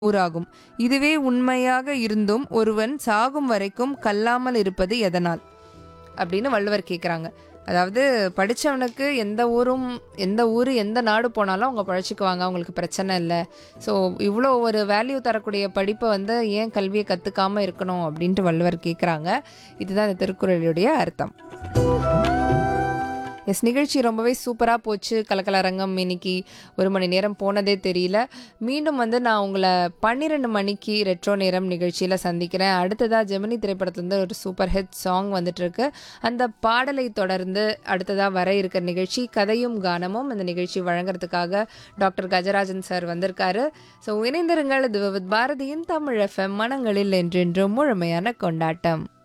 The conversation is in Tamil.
ஊராகும் இதுவே உண்மையாக இருந்தும் ஒருவன் சாகும் வரைக்கும் கல்லாமல் இருப்பது எதனால் அப்படின்னு வள்ளுவர் கேட்குறாங்க அதாவது படித்தவனுக்கு எந்த ஊரும் எந்த ஊர் எந்த நாடு போனாலும் அவங்க பழச்சிக்குவாங்க அவங்களுக்கு பிரச்சனை இல்லை ஸோ இவ்வளோ ஒரு வேல்யூ தரக்கூடிய படிப்பை வந்து ஏன் கல்வியை கற்றுக்காமல் இருக்கணும் அப்படின்ட்டு வள்ளுவர் கேட்குறாங்க இதுதான் இந்த திருக்குறளுடைய அர்த்தம் எஸ் நிகழ்ச்சி ரொம்பவே சூப்பராக போச்சு கலக்கலரங்கம் இன்னைக்கு ஒரு மணி நேரம் போனதே தெரியல மீண்டும் வந்து நான் உங்களை பன்னிரெண்டு மணிக்கு ரெட்ரோ நேரம் நிகழ்ச்சியில் சந்திக்கிறேன் அடுத்ததாக ஜெமினி திரைப்படத்துலேருந்து ஒரு சூப்பர் ஹிட் சாங் வந்துட்டு இருக்கு அந்த பாடலை தொடர்ந்து அடுத்ததாக வர இருக்கிற நிகழ்ச்சி கதையும் கானமும் இந்த நிகழ்ச்சி வழங்குறதுக்காக டாக்டர் கஜராஜன் சார் வந்திருக்காரு ஸோ இணைந்திருங்கள் இது வித் பாரதியின் தமிழ் எஃப்எம் மனங்களில் என்றென்றும் முழுமையான கொண்டாட்டம்